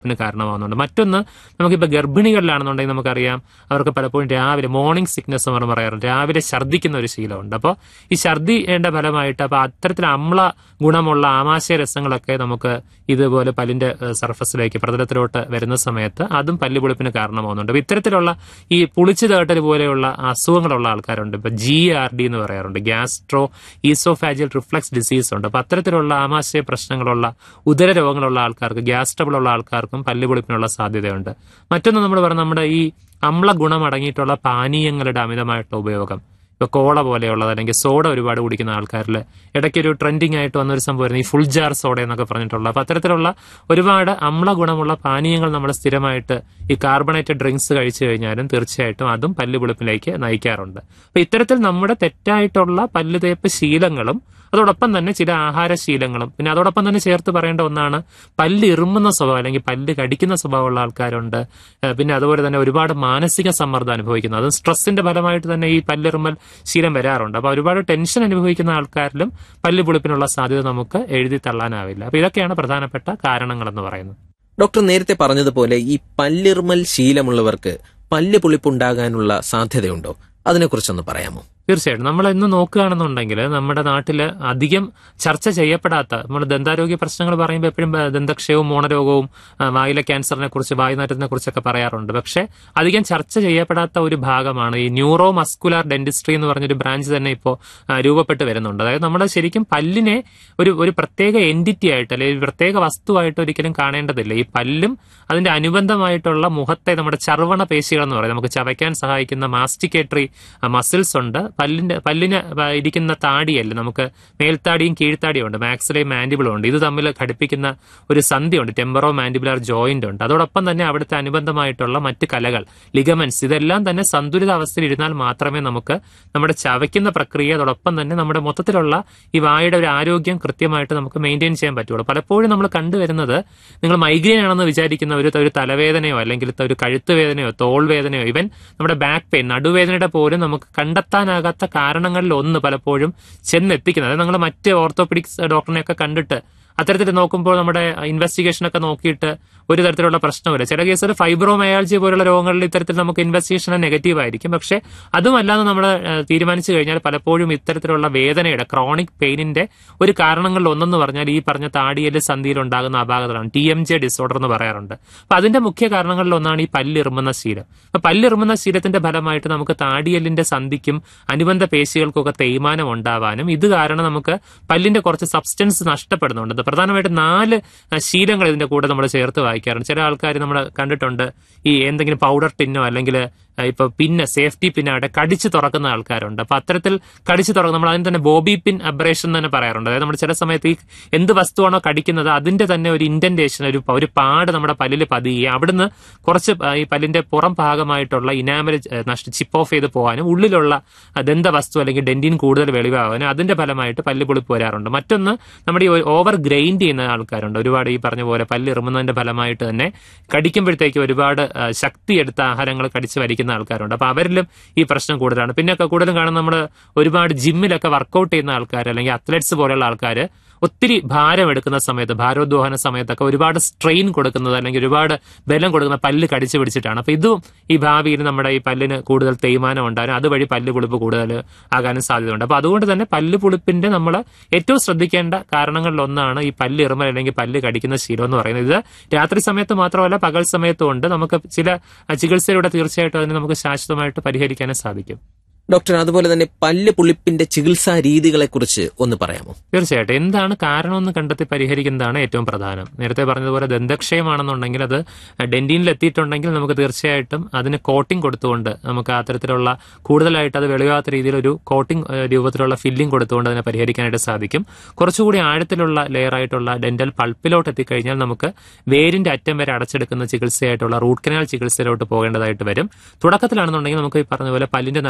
ന് കാരണമാകുന്നുണ്ട് മറ്റൊന്ന് നമുക്കിപ്പോൾ ഗർഭിണികളിലാണെന്നുണ്ടെങ്കിൽ നമുക്കറിയാം അവർക്ക് പലപ്പോഴും രാവിലെ മോർണിംഗ് സിക്നസ് എന്ന് പറഞ്ഞ് പറയാറുണ്ട് രാവിലെ ഛർദ്ദിക്കുന്ന ഒരു ശീലമുണ്ട് അപ്പോൾ ഈ ഛർദ്ദിയുടെ ഫലമായിട്ട് അപ്പോൾ അത്തരത്തിൽ അമ്ല ഗുണമുള്ള ആമാശയ രസങ്ങളൊക്കെ നമുക്ക് ഇതുപോലെ പല്ലിന്റെ ഏഹ്, സർഫസിലേക്ക് പ്രതലത്തിലോട്ട് വരുന്ന സമയത്ത് അതും പല്ലുപൊളിപ്പിന് കാരണമാകുന്നുണ്ട് അപ്പോൾ ഇത്തരത്തിലുള്ള ഈ പുളിച്ചു തേട്ടൽ പോലെയുള്ള അസുഖങ്ങളുള്ള ആൾക്കാരുണ്ട് ഇപ്പൊ ജി ആർ ഡി എന്ന് പറയാറുണ്ട് ഗ്യാസ്ട്രോ ഈസോഫാജിയൽ റിഫ്ലക്സ് ഡിസീസ് ഉണ്ട് അപ്പൊ അത്തരത്തിലുള്ള ആമാശയ പ്രശ്നങ്ങളുള്ള ഉദര രോഗങ്ങളുള്ള ആൾക്കാർക്ക് ഗ്യാസ് ട്രബിൾ ഉള്ള ആൾക്കാർക്കും പല്ലുപൊളിപ്പിനുള്ള സാധ്യതയുണ്ട് മറ്റൊന്ന് നമ്മൾ പറഞ്ഞ നമ്മുടെ ഈ അമ്ല ഗുണം അടങ്ങിയിട്ടുള്ള പാനീയങ്ങളുടെ അമിതമായിട്ടുള്ള ഉപയോഗം ഇപ്പൊ കോള പോലെയുള്ളത് അല്ലെങ്കിൽ സോഡ ഒരുപാട് കുടിക്കുന്ന ആൾക്കാരിൽ ഇടയ്ക്കൊരു ട്രെൻഡിങ് ആയിട്ട് വന്നൊരു സംഭവമായിരുന്നു ഈ ഫുൾ ജാർ സോഡ എന്നൊക്കെ പറഞ്ഞിട്ടുള്ള അപ്പൊ അത്തരത്തിലുള്ള ഒരുപാട് അമ്ല ഗുണമുള്ള പാനീയങ്ങൾ നമ്മൾ സ്ഥിരമായിട്ട് ഈ കാർബണേറ്റഡ് ഡ്രിങ്ക്സ് കഴിച്ചു കഴിഞ്ഞാലും തീർച്ചയായിട്ടും അതും പല്ലുപൊളിപ്പിലേക്ക് നയിക്കാറുണ്ട് അപ്പൊ ഇത്തരത്തിൽ നമ്മുടെ തെറ്റായിട്ടുള്ള പല്ല് തേപ്പ് ശീലങ്ങളും അതോടൊപ്പം തന്നെ ചില ആഹാരശീലങ്ങളും പിന്നെ അതോടൊപ്പം തന്നെ ചേർത്ത് പറയേണ്ട ഒന്നാണ് പല്ല് ഇറുമ്പുന്ന സ്വഭാവം അല്ലെങ്കിൽ പല്ല് കടിക്കുന്ന സ്വഭാവമുള്ള ആൾക്കാരുണ്ട് ഏഹ് പിന്നെ അതുപോലെ തന്നെ ഒരുപാട് മാനസിക സമ്മർദ്ദം അനുഭവിക്കുന്നു അത് സ്ട്രെസ്സിന്റെ ഫലമായിട്ട് തന്നെ ഈ പല്ലിറുമ്പൽ ശീലം വരാറുണ്ട് അപ്പൊ ഒരുപാട് ടെൻഷൻ അനുഭവിക്കുന്ന ആൾക്കാരിലും പല്ല് പുളിപ്പിനുള്ള സാധ്യത നമുക്ക് എഴുതി തള്ളാനാവില്ല അപ്പൊ ഇതൊക്കെയാണ് പ്രധാനപ്പെട്ട കാരണങ്ങൾ എന്ന് പറയുന്നത് ഡോക്ടർ നേരത്തെ പറഞ്ഞതുപോലെ ഈ പല്ലിറുമൽ ശീലമുള്ളവർക്ക് പല്ല് പുളിപ്പുണ്ടാകാനുള്ള സാധ്യതയുണ്ടോ അതിനെക്കുറിച്ചൊന്ന് പറയാമോ തീർച്ചയായിട്ടും നമ്മൾ ഇന്ന് നോക്കുകയാണെന്നുണ്ടെങ്കിൽ നമ്മുടെ നാട്ടിൽ അധികം ചർച്ച ചെയ്യപ്പെടാത്ത നമ്മൾ ദന്താരോഗ്യ പ്രശ്നങ്ങൾ പറയുമ്പോൾ എപ്പോഴും ആ, ദന്തക്ഷയവും മോണരോഗവും ആ, വായിലെ ക്യാൻസറിനെ കുറിച്ച് വായുനാറ്റത്തിനെ കുറിച്ചൊക്കെ പറയാറുണ്ട് പക്ഷെ അധികം ചർച്ച ചെയ്യപ്പെടാത്ത ഒരു ഭാഗമാണ് ഈ ന്യൂറോ മസ്കുലാർ ഡെന്റിസ്ട്രി എന്ന് പറഞ്ഞൊരു ബ്രാഞ്ച് തന്നെ ഇപ്പോൾ രൂപപ്പെട്ട് വരുന്നുണ്ട് അതായത് നമ്മുടെ ശരിക്കും പല്ലിനെ ഒരു ഒരു പ്രത്യേക എൻറ്റിറ്റി ആയിട്ട് അല്ലെങ്കിൽ ഒരു പ്രത്യേക വസ്തുവായിട്ട് ഒരിക്കലും കാണേണ്ടതില്ല ഈ പല്ലും അതിന്റെ അനുബന്ധമായിട്ടുള്ള മുഖത്തെ നമ്മുടെ ചർവണ പേശികൾ എന്ന് പറയും നമുക്ക് ചവയ്ക്കാൻ സഹായിക്കുന്ന മാസ്റ്റിക്കേറ്ററി മസിൽസ് ഉണ്ട് പല്ലിന്റെ പല്ലിന് വ- ഇരിക്കുന്ന താടിയല്ല നമുക്ക് മേൽത്താടിയും കീഴ്ത്താടിയും ഉണ്ട് മാക്സിലെയും മാൻഡിബിളും ഉണ്ട് ഇത് തമ്മിൽ ഘടിപ്പിക്കുന്ന ഒരു സന്ധിയുണ്ട് ടെമ്പറോ മാൻഡിബുലർ ജോയിന്റ് ഉണ്ട് അതോടൊപ്പം തന്നെ അവിടുത്തെ അനുബന്ധമായിട്ടുള്ള മറ്റ് കലകൾ ലിഗമെന്റ്സ് ഇതെല്ലാം തന്നെ സന്തുലിത അവസ്ഥയിൽ ഇരുന്നാൽ മാത്രമേ നമുക്ക് നമ്മുടെ ചവയ്ക്കുന്ന പ്രക്രിയ അതോടൊപ്പം തന്നെ നമ്മുടെ മൊത്തത്തിലുള്ള ഈ വായുടെ ഒരു ആരോഗ്യം കൃത്യമായിട്ട് നമുക്ക് മെയിൻറ്റെയിൻ ചെയ്യാൻ പറ്റുള്ളൂ പലപ്പോഴും നമ്മൾ കണ്ടുവരുന്നത് നിങ്ങൾ മൈഗ്രെയിൻ ആണെന്ന് വിചാരിക്കുന്ന ഒരു ഒരു തലവേദനയോ അല്ലെങ്കിൽ ഒരു കഴുത്ത് വേദനയോ തോൾ വേദനയോ ഇവൻ നമ്മുടെ ബാക്ക് പെയിൻ നടുവേദനയുടെ പോലും നമുക്ക് കണ്ടെത്താനാകാത്ത കാരണങ്ങളിൽ ഒന്ന് പലപ്പോഴും ചെന്നെത്തിക്കുന്നത് അതായത് നിങ്ങൾ മറ്റ് ഓർത്തോപെഡിക്സ് ഡോക്ടറിനെയൊക്കെ കണ്ടിട്ട് അത്തരത്തിൽ നോക്കുമ്പോൾ നമ്മുടെ ഇൻവെസ്റ്റിഗേഷൻ ഒക്കെ നോക്കിയിട്ട് ഒരു തരത്തിലുള്ള പ്രശ്നമില്ല ചില കേസിൽ ഫൈബ്രോമയാൾജി പോലുള്ള രോഗങ്ങളിൽ ഇത്തരത്തിൽ നമുക്ക് ഇൻവെസ്റ്റിഗേഷൻ നെഗറ്റീവ് ആയിരിക്കും പക്ഷെ അതുമല്ലാതെ നമ്മൾ തീരുമാനിച്ചു കഴിഞ്ഞാൽ പലപ്പോഴും ഇത്തരത്തിലുള്ള വേദനയുടെ ക്രോണിക് പെയിനിന്റെ ഒരു കാരണങ്ങളിൽ ഒന്നെന്ന് പറഞ്ഞാൽ ഈ പറഞ്ഞ താടിയല് സന്ധിയിൽ ഉണ്ടാകുന്ന അപാകതകളാണ് ടി എം ജെ ഡിസോർഡർ എന്ന് പറയാറുണ്ട് അപ്പൊ അതിന്റെ മുഖ്യ കാരണങ്ങളിൽ ഒന്നാണ് ഈ പല്ലിറുമുന്ന ശീലം അപ്പൊ പല്ലിറുമുന്ന ശീലത്തിന്റെ ഫലമായിട്ട് നമുക്ക് താടിയലിന്റെ സന്ധിക്കും അനുബന്ധ പേശികൾക്കൊക്കെ തേയ്മാനം ഉണ്ടാവാനും ഇത് കാരണം നമുക്ക് പല്ലിന്റെ കുറച്ച് സബ്സ്റ്റൻസ് നഷ്ടപ്പെടുന്നുണ്ട് ഇത് പ്രധാനമായിട്ട് നാല് ആ, ശീലങ്ങൾ ഇതിന്റെ കൂടെ നമ്മൾ ചേർത്ത് വായിക്കാറുണ്ട് ചില ആൾക്കാർ നമ്മൾ കണ്ടിട്ടുണ്ട് ഈ എന്തെങ്കിലും പൗഡർ ടിന്നോ അല്ലെങ്കിൽ ഇപ്പൊ പിന്നെ സേഫ്റ്റി പിന്നായിട്ട് കടിച്ചു തുറക്കുന്ന ആൾക്കാരുണ്ട് അപ്പൊ അത്തരത്തിൽ കടിച്ചു തുറക്കുന്ന നമ്മൾ അതിന് തന്നെ ബോബി പിൻ അബ്രേഷൻ എന്ന് തന്നെ പറയാറുണ്ട് അതായത് നമ്മൾ ചില സമയത്ത് ഈ എന്ത് വസ്തുവാണോ കടിക്കുന്നത് അതിന്റെ തന്നെ ഒരു ഇൻഡന്റേഷൻ ഒരു ഒരു പാട് നമ്മുടെ പല്ലിൽ പതിയുകയും അവിടുന്ന് കുറച്ച് ആ, ഈ പല്ലിന്റെ പുറം ഭാഗമായിട്ടുള്ള ഇനാമൽ നഷ്ട ചിപ്പ് ഓഫ് ചെയ്ത് പോകാനും ഉള്ളിലുള്ള ആ, ദന്തവസ്തു അല്ലെങ്കിൽ ഡെന്റിൻ കൂടുതൽ വെളിവാകാനും അതിന്റെ ഫലമായിട്ട് പല്ല് പൊളിപ്പ് വരാറുണ്ട് മറ്റൊന്ന് നമ്മുടെ ഈ ഓവർ ഗ്രൈൻഡ് ചെയ്യുന്ന ആൾക്കാരുണ്ട് ഒരുപാട് ഈ പറഞ്ഞ പോലെ പല്ല് ഇറുമുന്നതിന്റെ ഫലമായിട്ട് തന്നെ കടിക്കുമ്പോഴത്തേക്ക് ഒരുപാട് ആ, ശക്തിയെടുത്ത ആഹാരങ്ങൾ കടിച്ച് വലിക്കുന്ന ആൾക്കാരുണ്ട് അപ്പൊ അവരിലും ഈ പ്രശ്നം കൂടുതലാണ് പിന്നെ ഒക്കെ കൂടുതലും കാണുന്ന നമ്മൾ ഒരുപാട് ജിമ്മിലൊക്കെ വർക്കൗട്ട് ചെയ്യുന്ന ആൾക്കാർ അല്ലെങ്കിൽ അത്ലറ്റ്സ് പോലെയുള്ള ആൾക്കാർ ഒത്തിരി ഭാരം എടുക്കുന്ന സമയത്ത് ഭാരോദ്വഹന സമയത്തൊക്കെ ഒരുപാട് സ്ട്രെയിൻ കൊടുക്കുന്നത് അല്ലെങ്കിൽ ഒരുപാട് ബലം കൊടുക്കുന്ന പല്ല് കടിച്ചു പിടിച്ചിട്ടാണ് അപ്പൊ ഇതും ഈ ഭാവിയിൽ നമ്മുടെ ഈ പല്ലിന് കൂടുതൽ തേയ്മാനം ഉണ്ടാകാനും അതുവഴി പല്ല് പുളിപ്പ് കൂടുതൽ ആകാനും സാധ്യതയുണ്ട് അപ്പൊ അതുകൊണ്ട് തന്നെ പല്ല് പുളിപ്പിന്റെ നമ്മൾ ഏറ്റവും ശ്രദ്ധിക്കേണ്ട കാരണങ്ങളിൽ ഒന്നാണ് ഈ പല്ല് ഇറുമൽ അല്ലെങ്കിൽ പല്ല് കടിക്കുന്ന ശീലം എന്ന് പറയുന്നത് ഇത് രാത്രി സമയത്ത് മാത്രമല്ല പകൽ സമയത്തും ഉണ്ട് നമുക്ക് ചില അഹ്, ചികിത്സയിലൂടെ തീർച്ചയായിട്ടും അതിന് നമുക്ക് ശാശ്വതമായിട്ട് പരിഹരിക്കാനും സാധിക്കും ഡോക്ടർ അതുപോലെ തന്നെ പല്ല് പുളിപ്പിന്റെ ചികിത്സാ രീതികളെ കുറിച്ച് ഒന്ന് പറയാമോ തീർച്ചയായിട്ടും എന്താണ് കാരണമെന്ന് കണ്ടെത്തി പരിഹരിക്കുന്നതാണ് ഏറ്റവും പ്രധാനം നേരത്തെ പറഞ്ഞതുപോലെ ദന്തക്ഷയമാണെന്നുണ്ടെങ്കിൽ അത് ഡെന്റീനിൽ എത്തിയിട്ടുണ്ടെങ്കിൽ നമുക്ക് തീർച്ചയായിട്ടും അതിന് കോട്ടിംഗ് കൊടുത്തുകൊണ്ട് നമുക്ക് അത്തരത്തിലുള്ള കൂടുതലായിട്ട് അത് വെളിവാത്ത രീതിയിൽ ഒരു കോട്ടിംഗ് രൂപത്തിലുള്ള ഫില്ലിംഗ് കൊടുത്തുകൊണ്ട് അതിനെ പരിഹരിക്കാനായിട്ട് സാധിക്കും കുറച്ചുകൂടി ആഴത്തിലുള്ള ലെയർ ആയിട്ടുള്ള ഡെന്റൽ പൾപ്പിലോട്ട് എത്തിക്കഴിഞ്ഞാൽ നമുക്ക് വേരിന്റെ അറ്റം വരെ അടച്ചെടുക്കുന്ന ചികിത്സയായിട്ടുള്ള റൂട്ട് കനാൽ ചികിത്സയിലോട്ട് പോകേണ്ടതായിട്ട് വരും തുടക്കത്തിലാണെന്നുണ്ടെങ്കിൽ നമുക്ക് ഈ പറഞ്ഞ പോലെ പല്ലിന്റെ നിറത്തിലുള്ള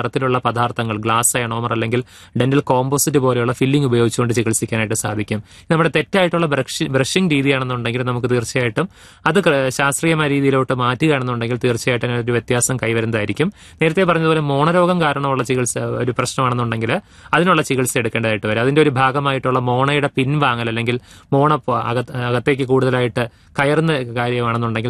പദാർത്ഥങ്ങൾ ഗ്ലാസ് അയണോമർ അല്ലെങ്കിൽ ഡെന്റൽ കോമ്പോസിറ്റ് പോലെയുള്ള ഫില്ലിംഗ് ഉപയോഗിച്ചുകൊണ്ട് ചികിത്സിക്കാനായിട്ട് സാധിക്കും നമ്മുടെ തെറ്റായിട്ടുള്ള ബ്രഷിംഗ് രീതിയാണെന്നുണ്ടെങ്കിൽ നമുക്ക് തീർച്ചയായിട്ടും അത് ക്ര- ശാസ്ത്രീയമായ രീതിയിലോട്ട് മാറ്റുകയാണെന്നുണ്ടെങ്കിൽ തീർച്ചയായിട്ടും അതിനൊരു വ്യത്യാസം കൈവരുന്നതായിരിക്കും നേരത്തെ പറഞ്ഞതുപോലെ മോണരോഗം കാരണമുള്ള ചികിത്സ ഒരു പ്രശ്നമാണെന്നുണ്ടെങ്കിൽ അതിനുള്ള ചികിത്സ എടുക്കേണ്ടതായിട്ട് വരും അതിന്റെ ഒരു ഭാഗമായിട്ടുള്ള മോണയുടെ പിൻവാങ്ങൽ അല്ലെങ്കിൽ മോണ പോ- അകത്ത് അകത്തേക്ക് കൂടുതലായിട്ട് കയറുന്ന കാര്യമാണെന്നുണ്ടെങ്കിൽ